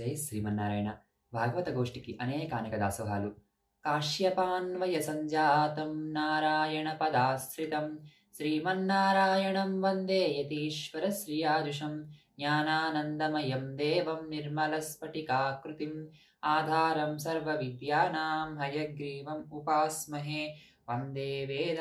జై శ్రీమన్నారాయణ భాగవత గోష్ఠికి అనేక అనేక దాసోహాలు కాశ్యపాన్వయ సంజాతం నారాయణ పదాశ్రితం శ్రీమన్నారాయణం వందే యతీశ్వర శ్రియాజుషం జ్ఞానానందమయం దేవం నిర్మలస్ఫటికాకృతిం ఆధారం సర్వవిద్యానాం హయగ్రీవం ఉపాస్మహే వందే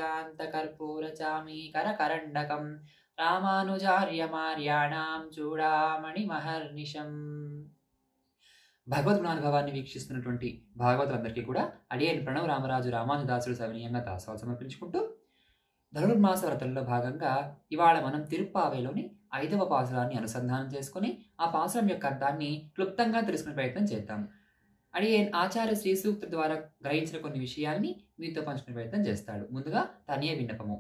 వేదాంతకర్పూరచామీకరకరండకం రామానుజార్యమార్యాణాం చూడామణిమహర్నిశం భగవద్ గుణానుభవాన్ని వీక్షిస్తున్నటువంటి భాగవతులందరికీ కూడా అడియన్ ప్రణవ్ రామరాజు రామానుదాసుడు సవినీయంగా దాసవాలు సమర్పించుకుంటూ ధనుర్మాస వ్రతంలో భాగంగా ఇవాళ మనం తిరుప్పావేలోని ఐదవ పాసురాన్ని అనుసంధానం చేసుకుని ఆ పాసురం యొక్క అర్థాన్ని క్లుప్తంగా తెలుసుకునే ప్రయత్నం చేద్దాం అడియన్ ఆచార్య శ్రీ సూక్త ద్వారా గ్రహించిన కొన్ని విషయాల్ని మీతో పంచుకునే ప్రయత్నం చేస్తాడు ముందుగా తనియ విన్నపము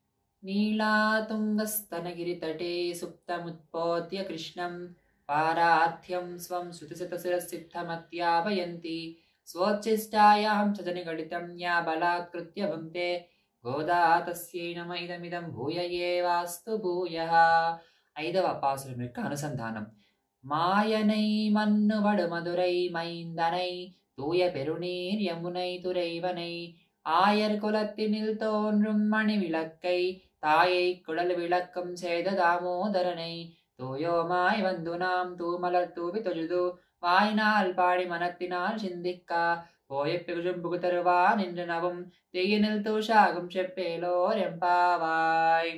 నీలాతుంగస్తనగిరితటే సుప్తముత్పోత్య కృష్ణం పారార్థ్యం స్వం శృతిశతశిరసిద్ధమత్యాపయంతి స్వోచ్ఛిష్టాయాం చజని గళితం యా బలాత్కృత్య భుంక్తే గోదా తస్యై నమ ఇదమిదం భూయ ఏవాస్తు భూయ ఐదవ పాసురం యొక్క అనుసంధానం మాయనై మన్నువడు మధురై మైందనై தூய பெருநீர் யமுனை துறைவனை ஆயர் குலத்தினில் தோன்றும் மணி விளக்கை தாயை குழல் விளக்கம் செய்த தாமோதரனை தூயோமாய் வந்து நாம் தூமலர் தூவி தொழுது வாயினால் பாடி மனத்தினால் சிந்திக்கா போய பெரும்புகு தருவா நின்று நவும் தெய்யனில் தூஷாகும் చెప్పేలోర్ ఎంపావాయ్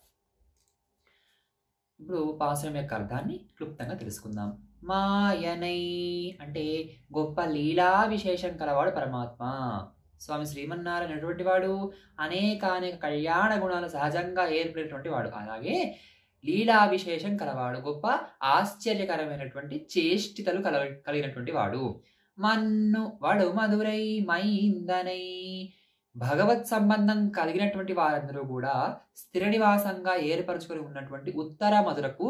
ఇప్పుడు పాశ్రం యొక్క అర్థాన్ని క్లుప్తంగా తెలుసుకుందాం మాయనై అంటే గొప్ప లీలా విశేషం కలవాడు పరమాత్మ స్వామి శ్రీమన్నారాయణ ఎటువంటి వాడు అనేక అనేక కళ్యాణ గుణాలు సహజంగా ఏర్పడినటువంటి వాడు అలాగే లీలా విశేషం కలవాడు గొప్ప ఆశ్చర్యకరమైనటువంటి చేష్టితలు కల కలిగినటువంటి వాడు మన్ను వాడు మధురై మైందనై భగవత్ సంబంధం కలిగినటువంటి వారందరూ కూడా స్థిర నివాసంగా ఏర్పరచుకొని ఉన్నటువంటి ఉత్తర మధురకు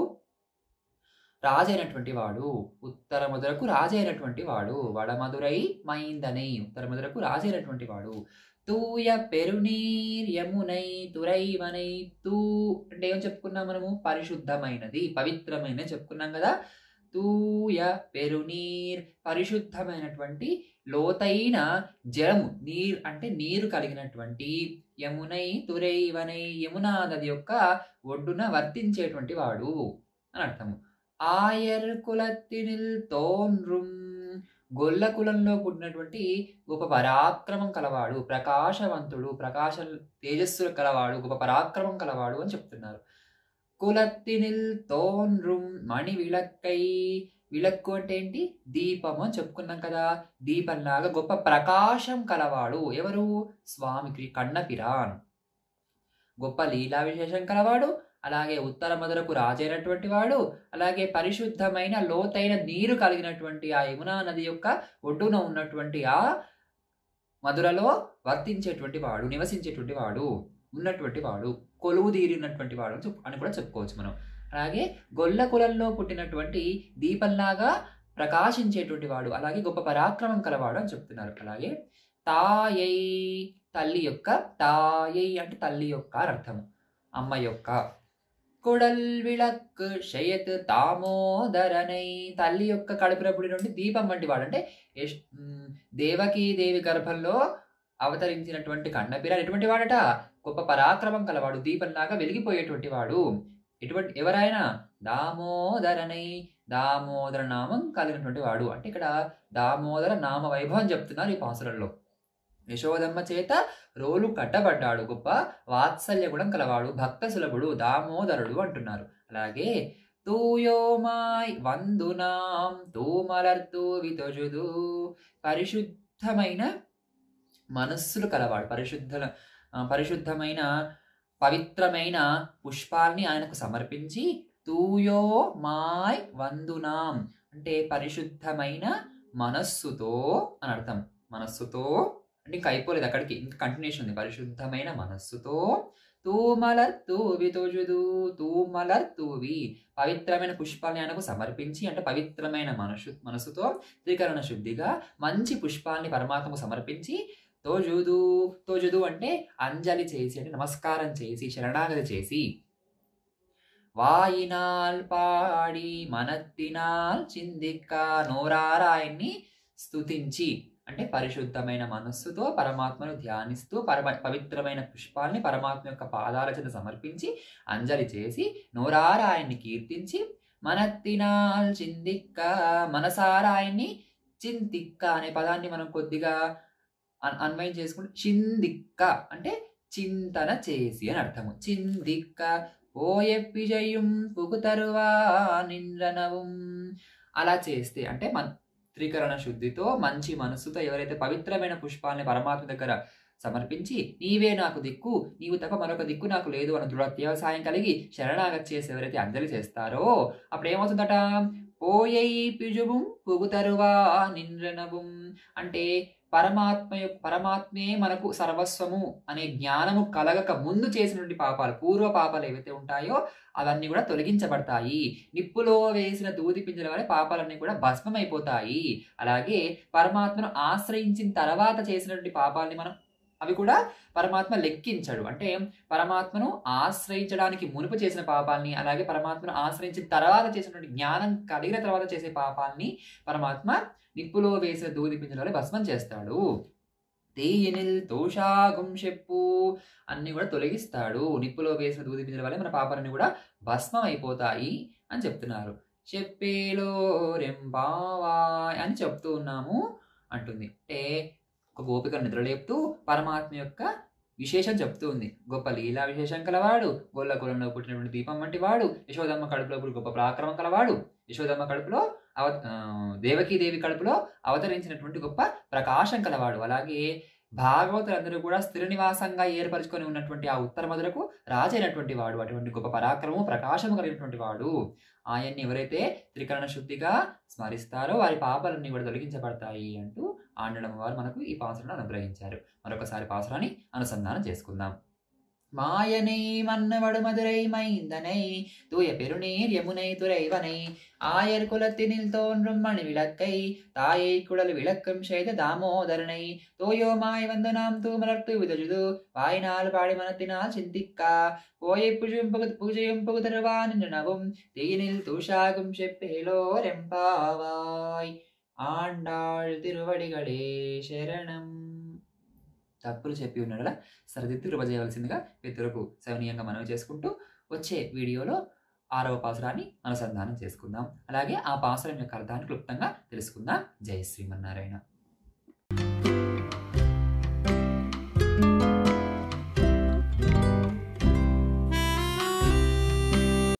రాజైనటువంటి వాడు ఉత్తర మధురకు రాజైనటువంటి వాడు వడమధురై మైందనై ఉత్తర మధురకు రాజైనటువంటి వాడు తూయ పెరునీర్ యమునై తురైవనై తూ అంటే ఏం చెప్పుకున్నాం మనము పరిశుద్ధమైనది పవిత్రమైన చెప్పుకున్నాం కదా తూయ పెరునీర్ పరిశుద్ధమైనటువంటి లోతైన జలము నీర్ అంటే నీరు కలిగినటువంటి యమునై తురైవనై యమునా నది యొక్క ఒడ్డున వర్తించేటువంటి వాడు అని అర్థము ఆయర్ కులత్తినిల్ తోన్రుం గొల్ల కులంలో పుట్టినటువంటి గొప్ప పరాక్రమం కలవాడు ప్రకాశవంతుడు ప్రకాశ తేజస్సు కలవాడు గొప్ప పరాక్రమం కలవాడు అని చెప్తున్నారు కులత్తినిల్ తోన్రుం మణి విళక్కై విளக்கு అంటే ఏంటి దీపము అని చెప్పుకున్నాం కదా దీపంలాగా గొప్ప ప్రకాశం కలవాడు ఎవరు స్వామికి కన్నపిరాన్ గొప్ప లీలా విశేషం కలవాడు అలాగే ఉత్తర మధురకు రాజైనటువంటి వాడు అలాగే పరిశుద్ధమైన లోతైన నీరు కలిగినటువంటి ఆ యమునా నది యొక్క ఒడ్డున ఉన్నటువంటి ఆ మధురలో వర్తించేటువంటి వాడు నివసించేటువంటి వాడు ఉన్నటువంటి వాడు కొలువు తీరినటువంటి వాడు అని కూడా చెప్పుకోవచ్చు మనం అలాగే గొల్ల కులంలో పుట్టినటువంటి దీపంలాగా ప్రకాశించేటువంటి వాడు అలాగే గొప్ప పరాక్రమం కలవాడు అని చెప్తున్నారు అలాగే తాయై తల్లి యొక్క తాయై అంటే తల్లి యొక్క అర్థము అమ్మ యొక్క కుడల్ విళక్ షయత్ తామోదరనై తల్లి యొక్క కడుపురపుడి నుండి దీపం వంటి వాడు అంటే దేవకీ దేవి గర్భంలో అవతరించినటువంటి కన్నపిర ఎటువంటి వాడట గొప్ప పరాక్రమం కలవాడు దీపంలాగా వెలిగిపోయేటువంటి వాడు ఎటువంటి ఎవరైనా దామోదరనై దామోదర నామం కలిగినటువంటి వాడు అంటే ఇక్కడ దామోదర నామ వైభవం చెప్తున్నారు ఈ పాసులలో యశోదమ్మ చేత రోలు కట్టబడ్డాడు గొప్ప వాత్సల్య గుణం కలవాడు భక్త సులభుడు దామోదరుడు అంటున్నారు అలాగే తూయోమాయ్ వందునాం తూమలర్తూ వితొజుదు పరిశుద్ధమైన మనస్సులు కలవాడు పరిశుద్ధ పరిశుద్ధమైన పవిత్రమైన పుష్పాల్ని ఆయనకు సమర్పించి తూయో మాయ్ వందునాం అంటే పరిశుద్ధమైన మనస్సుతో అని అర్థం మనస్సుతో అంటే ఇంకా అయిపోలేదు అక్కడికి ఇంకా కంటిన్యూషన్ ఉంది పరిశుద్ధమైన మనస్సుతో తూమలర్ తూవి తోజుదు తూమలర్ తూవి పవిత్రమైన పుష్పాలని ఆయనకు సమర్పించి అంటే పవిత్రమైన మనసు మనసుతో త్రికరణ శుద్ధిగా మంచి పుష్పాల్ని పరమాత్మకు సమర్పించి తోజుదు తోజుదు అంటే అంజలి చేసి అంటే నమస్కారం చేసి శరణాగతి చేసి వాయినాల్ పాడి మనత్తినాల్ చిందిక్క నోరారాయన్ని స్తుతించి అంటే పరిశుద్ధమైన మనస్సుతో పరమాత్మను ధ్యానిస్తూ పరమ పవిత్రమైన పుష్పాల్ని పరమాత్మ యొక్క పాదాల చెంత సమర్పించి అంజలి చేసి నోరారాయన్ని కీర్తించి మనత్తినాల్ చిందిక్క మనసారాయన్ని చింతిక్క అనే పదాన్ని మనం కొద్దిగా అన్- అన్వయం చేసుకుంటే చిందిక్క అంటే చింతన చేసి అని అర్థము చిందిక్క పోయెప్పి జయం పుగుతరువా నింద్రనవం అలా చేస్తే అంటే మన త్రికరణ శుద్ధితో మంచి మనస్సుతో ఎవరైతే పవిత్రమైన పుష్పాలని పరమాత్మ దగ్గర సమర్పించి నీవే నాకు దిక్కు నీవు తప్ప మరొక దిక్కు నాకు లేదు అన్న దృఢ వ్యవసాయం కలిగి శరణాగతి చేసి ఎవరైతే అంజలి చేస్తారో అప్పుడు ఏమవుతుందట పోయై పిజుబుం పుగుతరువా నింద్రనవం అంటే పరమాత్మ యొక్క పరమాత్మే మనకు సర్వస్వము అనే జ్ఞానము కలగక ముందు చేసినటువంటి పాపాలు పూర్వ పాపాలు ఏవైతే ఉంటాయో అవన్నీ కూడా తొలగించబడతాయి నిప్పులో వేసిన దూది పింజల వల్ల పాపాలన్నీ కూడా భస్మమైపోతాయి అలాగే పరమాత్మను ఆశ్రయించిన తర్వాత చేసినటువంటి పాపాలని మనం అవి కూడా పరమాత్మ లెక్కించడు అంటే పరమాత్మను ఆశ్రయించడానికి మునుపు చేసిన పాపాలని అలాగే పరమాత్మను ఆశ్రయించిన తర్వాత చేసినటువంటి జ్ఞానం కలిగిన తర్వాత చేసే పాపాలని పరమాత్మ నిప్పులో వేసిన దూది పింజల వల్ల భస్మం చేస్తాడు తీయనిల్ తోషాగం చెప్పు అన్ని కూడా తొలగిస్తాడు నిప్పులో వేసిన దూది పింజల వల్ల మన పాపాలన్నీ కూడా భస్మం అయిపోతాయి అని చెప్తున్నారు చెప్పేలో రెంబావా అని చెప్తూ ఉన్నాము అంటుంది అంటే ఒక గోపిక నిద్రలేపుతూ పరమాత్మ యొక్క విశేషం చెప్తూ ఉంది గొప్ప లీలా విశేషం కలవాడు గొల్ల కులంలో పుట్టినటువంటి దీపం వంటి వాడు యశోదమ్మ కడుపులో పుట్టి గొప్ప పరాక్రమం కలవాడు యశోదమ్మ కడుపులో అవ ఆ, దేవకీదేవి కడుపులో అవతరించినటువంటి గొప్ప ప్రకాశం కలవాడు అలాగే భాగవతులందరూ కూడా స్థిర నివాసంగా ఏర్పరచుకొని ఉన్నటువంటి ఆ ఉత్తర మధురకు రాజైనటువంటి వాడు అటువంటి గొప్ప పరాక్రమము ప్రకాశము కలిగినటువంటి వాడు ఆయన్ని ఎవరైతే త్రికరణ శుద్ధిగా స్మరిస్తారో వారి పాపాలన్నీ కూడా తొలగించబడతాయి అంటూ ఆండడం వారు మనకు ఈ పాసులను అనుగ్రహించారు మరొకసారి పాసురాన్ని అనుసంధానం చేసుకుందాం மாயனை மன்னவடு மதுரை மைந்தனை தூய பெருநீர் யமுனை துறைவனை ஆயர் குலத்தினில் தோன்றும் மணி விளக்கை தாயை குழல் விளக்கம் செய்த தாமோதரனை தோயோமாய் வந்து நாம் தூமலர்த்து விதஜுது வாயினால் பாடி மனத்தினால் சிந்திக்கா போயை புஜும் புகு பூஜையும் புகுதருவான் நவும் தீயினில் தூஷாகும் செப்பேலோ ரெம்பாவாய் ఆండాళ్ తిరువడిగడే శరణం తప్పులు చెప్పి ఉన్నాడు సరిదిద్దు కృప చేయవలసిందిగా పితృకు సవనీయంగా మనవి చేసుకుంటూ వచ్చే వీడియోలో ఆరవ పాసురాన్ని అనుసంధానం చేసుకుందాం అలాగే ఆ పాసురం యొక్క అర్థాన్ని క్లుప్తంగా తెలుసుకుందాం జై శ్రీమన్నారాయణ